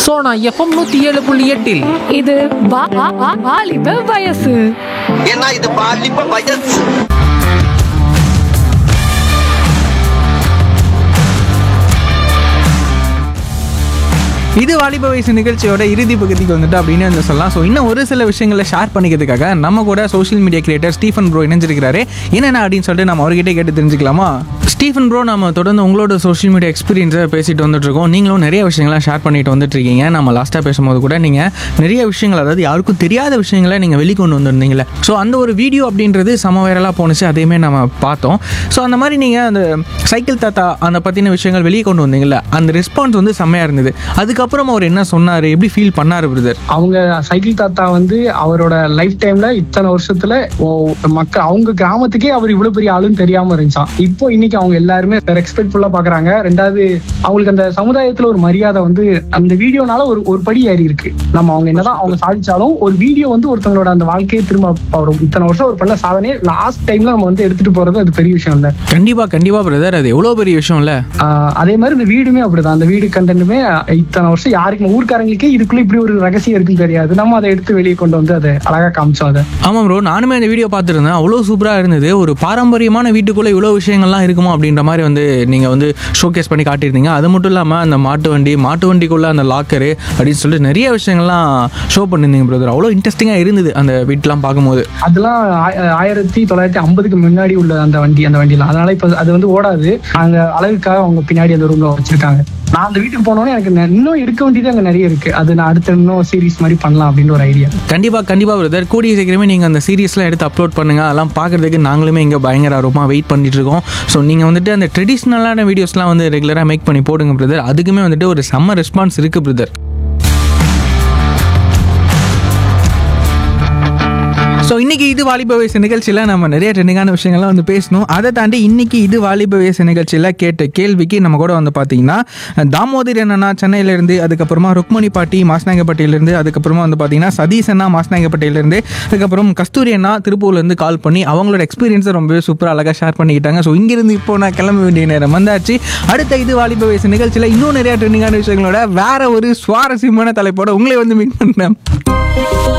Sona FM நூத்தி ஏழு புள்ளி எட்டில் இது வா- வா- வா- வாலிப வயசு ஏன்னா இது பாலிப்ப வயசு இது வாலிப வயசு நிகழ்ச்சியோட இறுதி பகுதிக்கு வந்துட்டு அப்படின்னு வந்து சொல்லலாம் ஸோ இன்னும் ஒரு சில விஷயங்களை ஷேர் பண்ணிக்கிறதுக்காக நம்ம கூட social media creator Stephen bro இணைஞ்சிருக்கிறாரு என்னென்ன அப்படின்னு சொல்லிட்டு நம்ம அவர்கிட்ட கேட்டு தெரிஞ்சுக்கலாமா ஸ்டீஃபன் ப்ரோ நம்ம தொடர்ந்து உங்களோட சோஷியல் மீடியா எக்ஸ்பீரியன்ஸை பேசிட்டு வந்துட்டு இருக்கோம் நீங்களும் நிறைய விஷயங்களை ஷேர் பண்ணிட்டு வந்துட்டு இருக்கீங்க நம்ம லாஸ்ட்டாக பேசும்போது கூட நீங்கள் நிறைய விஷயங்கள் அதாவது யாருக்கும் தெரியாத விஷயங்களை நீங்கள் வெளிக்கொண்டு வந்திருந்தீங்களே ஸோ அந்த ஒரு வீடியோ அப்படின்றது சம வைரலாக போணுச்சு அதையுமே நம்ம பார்த்தோம் ஸோ அந்த மாதிரி நீங்கள் அந்த சைக்கிள் தாத்தா அந்த பற்றின விஷயங்கள் வெளியே கொண்டு வந்தீங்கல்ல அந்த ரெஸ்பான்ஸ் வந்து செம்மையாக இருந்தது அதுக்கப்புறம் அவர் என்ன சொன்னார் எப்படி ஃபீல் பண்ணார் பிரதர் அவங்க சைக்கிள் தாத்தா வந்து அவரோட லைஃப் டைம்ல இத்தனை வருஷத்துல ஓ- மக்கள் அவங்க கிராமத்துக்கே அவர் இவ்வளவு பெரிய ஆளுன்னு தெரியாம இருந்துச்சான் இப்போ இன்னைக்கு அவங்க எல்லாருமே ரெஸ்பெக்ட்ஃபுல்லா பாக்குறாங்க ரெண்டாவது அவங்களுக்கு அந்த சமுதாயத்துல ஒரு மரியாதை வந்து அந்த வீடியோனால ஒரு ஒரு படி ஏறி இருக்கு நம்ம அவங்க என்னதான் அவங்க சாதிச்சாலும் ஒரு வீடியோ வந்து ஒருத்தவங்களோட அந்த வாழ்க்கையை திரும்ப அவர் இத்தனை வருஷம் ஒரு பண்ண சாதனையே லாஸ்ட் டைம்ல நம்ம வந்து எடுத்துட்டு போறது அது பெரிய விஷயம் இல்ல கண்டிப்பாக கண்டிப்பாக பிரதர் அது எவ்வளோ பெரிய விஷயம் இல்லை ஆஹ் அதே மாதிரி இந்த வீடுமே அப்படிதான் அந்த வீடு கண்டென்ட்டுமே இத்தனை வருஷம் யாருக்கும் ஊர்க்காரங்களுக்கே இதுக்குள்ள இப்படி ஒரு ரகசியம் இருக்குன்னு தெரியாது நம்ம அதை எடுத்து வெளியே கொண்டு வந்து அதை அழகா காமிச்சோம் அதை ஆமாம் ப்ரோ நானுமே அந்த வீடியோ பார்த்துருந்தேன் அவ்வளோ சூப்பராக இருந்தது ஒரு பாரம்பரியமான வீட்டுக்குள்ளே இவ்வளோ விஷயங்கள்லாம் இருக்குமா அப்படின்ற மாதிரி வந்து நீங்கள் வந்து ஷோகேஸ் பண்ணி காட்டியிருந்தீங்க அது மட்டும் இல்லாமல் அந்த மாட்டு வண்டி மாட்டு வண்டிக்குள்ளே அந்த லாக்கரு அப்படின்னு சொல்லிட்டு நிறைய விஷயங்கள்லாம் ஷோ பண்ணியிருந்தீங்க பிரதர் அவ்வளோ இன்ட்ரெஸ்டிங்காக இருந்தது அந்த வீட்டெலாம் பார்க்கும்போது அதெல்லாம் ஆய- ஆயிரத்தி தொள்ளாயிரத்தி ஐம்பதுக்கு முன்னாடி உள்ள அந்த வண்டி அந்த வண்டிலாம் அதனால இப்ப அது வந்து ஓடாது அந்த அழகுக்காக அவங்க பின்னாடி அந்த ரூம்ல வச்சிருக்காங்க நான் அந்த வீட்டுக்கு போனோடனே எனக்கு நெ- இன்னும் எடுக்க வேண்டியது அங்க நிறைய இருக்கு அது நான் அடுத்த இன்னும் சீரிஸ் மாதிரி பண்ணலாம் அப்படின்னு ஒரு ஐடியா கண்டிப்பாக கண்டிப்பாக பிரதர் கூடிய சீக்கிரமே நீங்கள் அந்த சீரியஸ்லாம் எடுத்து அப்லோட் பண்ணுங்கள் அதெல்லாம் பார்க்குறதுக்கு நாங்களுமே இங்கே பயங்கர ஆர்வமாக வெயிட் பண்ணிட்டு இருக்கோம் ஸோ நீங்கள் வந்துட்டு அந்த ட்ரெடிஷ்னலான வீடியோஸ்லாம் வந்து ரெகுலராக மேக் பண்ணி போடுங்க பிரதர் அதுக்குமே வந்துட்டு ஒரு செம்ம ரெஸ்பான்ஸ் இருக்குது பிரதர் ஸோ இன்னைக்கு இது வாலிப வயசு நிகழ்ச்சியில் நம்ம நிறைய ட்ரெண்டிங்கான விஷயங்கள்லாம் வந்து பேசணும் அதை தாண்டி இன்னைக்கு இது வாலிப வயசு நிகழ்ச்சியில் கேட்ட கேள்விக்கு நம்ம கூட வந்து பார்த்தீங்கன்னா தாமோதர் அண்ணா சென்னையிலேருந்து அதுக்கப்புறமா ருக்மணி பாட்டி மாஸ்நாயகப்பட்டியிலேருந்து அதுக்கப்புறமா வந்து பார்த்தீங்கன்னா சதீஷ் அண்ணா மாஸ்நாயகப்பட்டியிலேருந்து அதுக்கப்புறம் கஸ்தூரி அண்ணா திருப்பூர்லேருந்து கால் பண்ணி அவங்களோட எக்ஸ்பீரியன்ஸை ரொம்பவே சூப்பராக அழகாக ஷேர் பண்ணிக்கிட்டாங்க ஸோ இங்கிருந்து இப்போ நான் கிளம்ப வேண்டிய நேரம் வந்தாச்சு அடுத்த இது வாலிப வயசு நிகழ்ச்சியில் இன்னும் நிறைய ட்ரெண்டிங்கான விஷயங்களோட வேற ஒரு சுவாரஸ்யமான தலைப்போட உங்களை வந்து மீட் பண்ணேன்